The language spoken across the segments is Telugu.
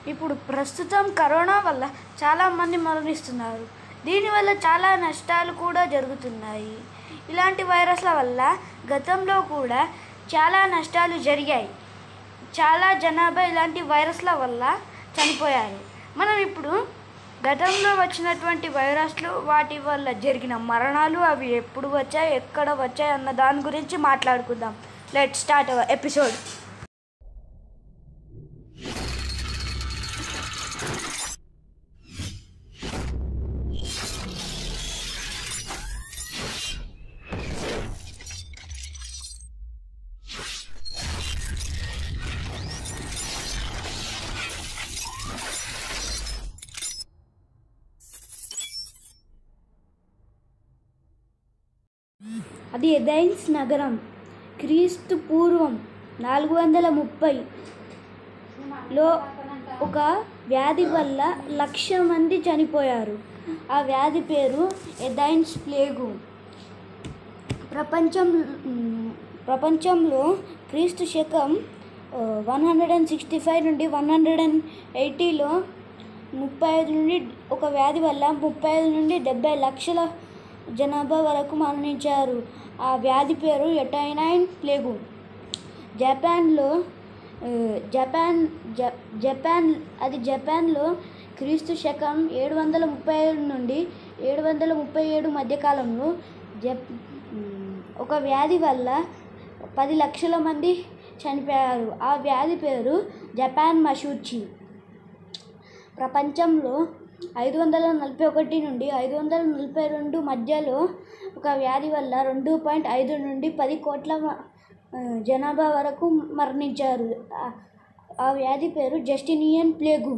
ఇప్పుడు ప్రస్తుతం కరోనా వల్ల చాలామంది మరణిస్తున్నారు దీనివల్ల చాలా నష్టాలు కూడా జరుగుతున్నాయి ఇలాంటి వైరస్ల వల్ల గతంలో కూడా చాలా నష్టాలు జరిగాయి చాలా జనాభా ఇలాంటి వైరస్ల వల్ల చనిపోయారు మనం ఇప్పుడు గతంలో వచ్చినటువంటి వైరస్లు వాటి వల్ల జరిగిన మరణాలు అవి ఎప్పుడు వచ్చాయి ఎక్కడ వచ్చాయి అన్న దాని గురించి మాట్లాడుకుందాం లెట్ స్టార్ట్ అవర్ ఎపిసోడ్ అది ఎథైన్స్ నగరం క్రీస్తు పూర్వం నాలుగు వందల ముప్పైలో ఒక వ్యాధి వల్ల లక్ష మంది చనిపోయారు ఆ వ్యాధి పేరు ఎథైన్స్ ప్లేగు ప్రపంచం ప్రపంచంలో క్రీస్తు శకం one hundred and sixty five నుండి వన్ హండ్రెడ్ అండ్ ఎయిటీలో ముప్పై ఐదు నుండి ఒక వ్యాధి వల్ల ముప్పై ఐదు నుండి డెబ్బై లక్షల జనాభా వరకు మరణించారు ఆ వ్యాధి పేరు ఎటైనైన్ ప్లేగు జపాన్లో ఆ, జపాన్ జ జపాన్ అది జపాన్లో క్రీస్తు శకం ఏడు వందల ముప్పై ఏడు నుండి ఏడు వందల ముప్పై ఏడు మధ్యకాలంలో జప్ ఉమ్, ఒక వ్యాధి వల్ల పది లక్షల మంది చనిపోయారు ఆ వ్యాధి పేరు జపాన్ మషూచి ప్రపంచంలో ఐదు వందల నలభై ఒకటి నుండి ఐదు వందల నలభై రెండు మధ్యలో ఒక వ్యాధి వల్ల రెండు పాయింట్ ఐదు నుండి పది కోట్ల మ- ఆ, జనాభా వరకు మరణించారు ఆ- ఆ వ్యాధి పేరు Justinian plague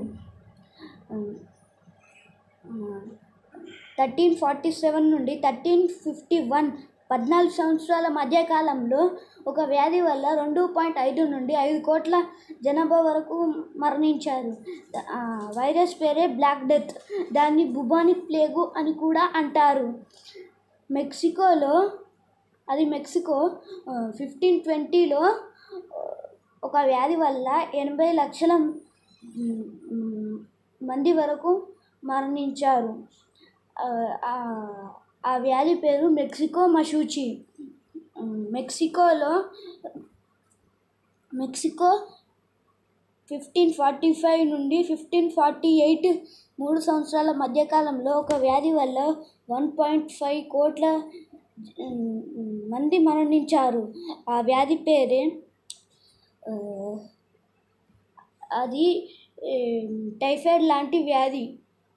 thirteen forty seven నుండి థర్టీన్ ఫిఫ్టీ వన్ పద్నాలుగు సంవత్సరాల మధ్యకాలంలో ఒక వ్యాధి వల్ల రెండు పాయింట్ ఐదు నుండి ఐదు కోట్ల జనాభా వరకు మరణించారు ఆ వైరస్ పేరే బ్లాక్ డెత్ దాన్ని బుబానిక్ ప్లేగు అని కూడా అంటారు మెక్సికోలో అది మెక్సికో ఫిఫ్టీన్ ట్వంటీలో ఒక వ్యాధి వల్ల ఎనభై లక్షల మ్, మ్, మంది వరకు మరణించారు ఆ, ఆ- ఆ వ్యాధి పేరు మెక్సికో మషూచి మ్, మెక్సికోలో మెక్సికో ఫిఫ్టీన్ ఫార్టీ ఫైవ్ నుండి ఫిఫ్టీన్ ఫార్టీ ఎయిట్ మూడు సంవత్సరాల మధ్యకాలంలో ఒక వ్యాధి వల్ల వన్ పాయింట్ ఫైవ్ కోట్ల ఉమ్, మంది మరణించారు ఆ వ్యాధి పేరే ఆ, అది ఏం, టైఫాయిడ్ లాంటి వ్యాధి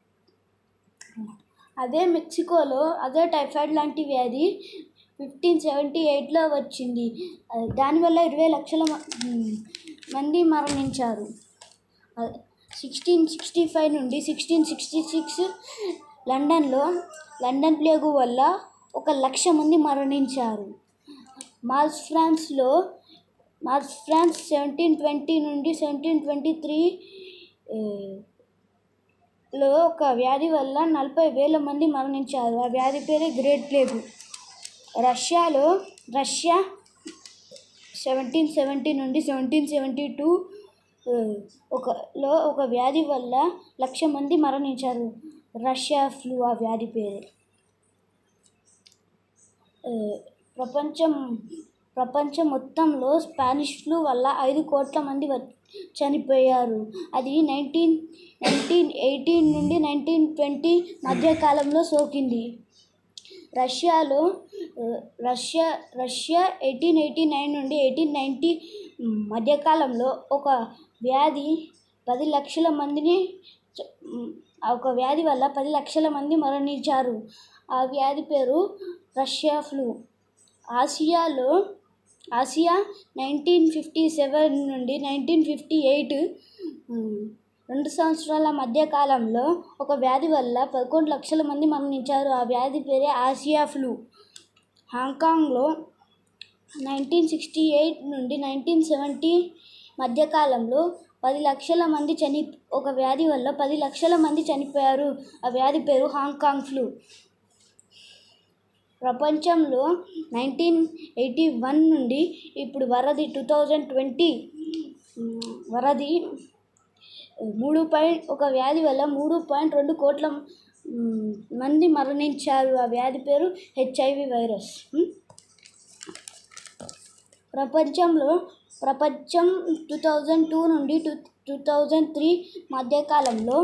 అదే మెక్సికోలో అదే టైఫాయిడ్ లాంటి వ్యాధి ఫిఫ్టీన్ సెవెంటీ ఎయిట్లో వచ్చింది ఆ, దానివల్ల ఇరవై లక్షల మ- ఉమ్, మంది మరణించారు సిక్స్టీన్ సిక్స్టీ ఫైవ్ నుండి సిక్స్టీన్ సిక్స్టీ సిక్స్ లండన్లో లండన్ ప్లేగు వల్ల ఒక లక్ష మంది మరణించారు మార్స్ ఫ్రాన్స్లో మార్స్ ఫ్రాన్స్ సెవెంటీన్ ట్వంటీ నుండి సెవెంటీన్ ట్వంటీ త్రీ లో ఒక వ్యాధి వల్ల నలభై వేల మంది మరణించారు ఆ వ్యాధి పేరే గ్రేట్ ప్లేగు రష్యాలో రష్యా సెవెంటీన్ సెవెంటీ నుండి సెవెంటీన్ సెవెంటీ టూ ఒకలో ఒక వ్యాధి వల్ల లక్ష మంది మరణించారు రష్యా ఫ్లూ ఆ వ్యాధి పేరు ఆ, ప్రపంచం ప్రపంచం మొత్తంలో స్పానిష్ ఫ్లూ వల్ల ఐదు కోట్ల మంది వ- చనిపోయారు అది నైన్టీన్ నైన్టీన్ ఎయిటీన్ నుండి నైన్టీన్ ట్వంటీ మధ్యకాలంలో సోకింది రష్యాలో ఆ, Russia Russia eighteen eighty nine నుండి ఎయిటీన్ నైంటీ మధ్యకాలంలో ఒక వ్యాధి పది లక్షల మందిని చ- మ్, ఆ ఒక వ్యాధి వల్ల పది లక్షల మంది మరణించారు ఆ వ్యాధి పేరు రష్యా ఫ్లూ ఆసియాలో ఆసియా నైన్టీన్ ఫిఫ్టీ సెవెన్ నుండి నైన్టీన్ ఫిఫ్టీ ఎయిట్ రెండు సంవత్సరాల మధ్య కాలంలో ఒక వ్యాధి వల్ల పదకొండు లక్షల మంది మరణించారు ఆ వ్యాధి పేరే ఆసియా ఫ్లూ హాంకాంగ్లో నైన్టీన్ సిక్స్టీ ఎయిట్ నుండి నైన్టీన్ సెవెంటీ మధ్యకాలంలో పది లక్షల మంది చని ఒక వ్యాధి వల్ల పది లక్షల మంది చనిపోయారు ఆ వ్యాధి పేరు హాంకాంగ్ ఫ్లూ ప్రపంచంలో నైన్టీన్ ఎయిటీ వన్ నుండి ఇప్పుడు వరది టూ థౌజండ్ ట్వంటీ వరది మూడు పాయింట్ ఒక వ్యాధి వల్ల మూడు పాయింట్ రెండు కోట్ల మ్, మంది మరణించారు ఆ వ్యాధి పేరు హెచ్ఐవి వైరస్ మ్. ప్రపంచంలో ప్రపంచం టూ థౌజండ్ టూ నుండి టూ టూ థౌజండ్ త్రీ మధ్యకాలంలో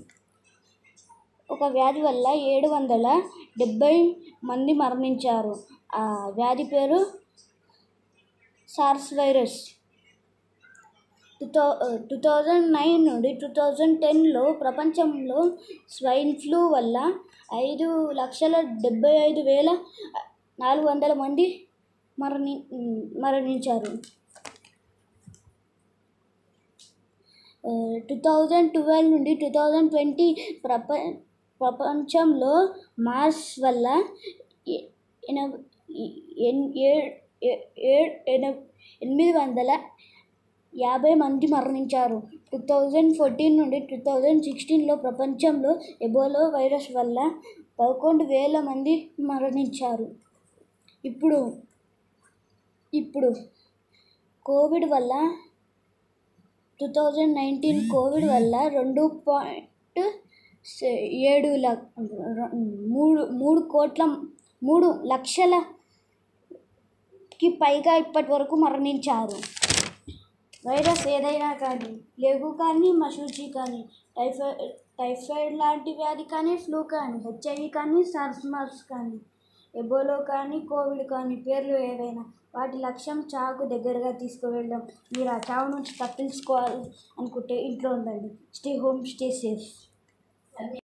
ఒక వ్యాధి వల్ల ఏడు వందల డెబ్బై మంది మరణించారు ఆ వ్యాధి పేరు SARS virus two thou two thousand nine నుండి టూ థౌజండ్ టెన్లో ప్రపంచంలో స్వైన్ ఫ్లూ వల్ల ఐదు లక్షల డెబ్బై ఐదు వేల నాలుగు వందల మంది మరణి మరణించారు టూ థౌజండ్ ట్వెల్వ్ నుండి టూ థౌజండ్ ట్వంటీ ప్రప ప్రపంచంలో మార్స్ వల్ల ఎ- ఎన- ఎన్- ఏ- ఏ- ఏ- ఎన- ఎనిమిది వందల యాభై మంది మరణించారు టూ థౌజండ్ ఫోర్టీన్ నుండి టూ థౌజండ్ సిక్స్టీన్లో ప్రపంచంలో ఎబోలో వైరస్ వల్ల పదకొండు వేల మంది మరణించారు ఇప్పుడు ఇప్పుడు కోవిడ్ వల్ల టూ థౌజండ్ నైన్టీన్ కోవిడ్ వల్ల రెండు పాయింట్ ఏడు లక్ మూడు మూడు కోట్ల మూడు లక్షలకి పైగా ఇప్పటి వరకు మరణించారు వైరస్ ఏదైనా కానీ లెగు కానీ మశూచి కానీ టైఫాయిడ్ టైఫాయిడ్ లాంటి వ్యాధి కానీ ఫ్లూ కానీ హెచ్ఐవి కానీ సార్స్ మార్స్ కానీ ఎబోలో కానీ కోవిడ్ కానీ పేర్లు ఏవైనా వాటి లక్ష్యం చావుకు దగ్గరగా తీసుకువెళ్ళడం మీరు ఆ చావు నుంచి తప్పించుకోవాలి అనుకుంటే ఇంట్లో ఉండండి స్టే హోమ్ స్టే సేఫ్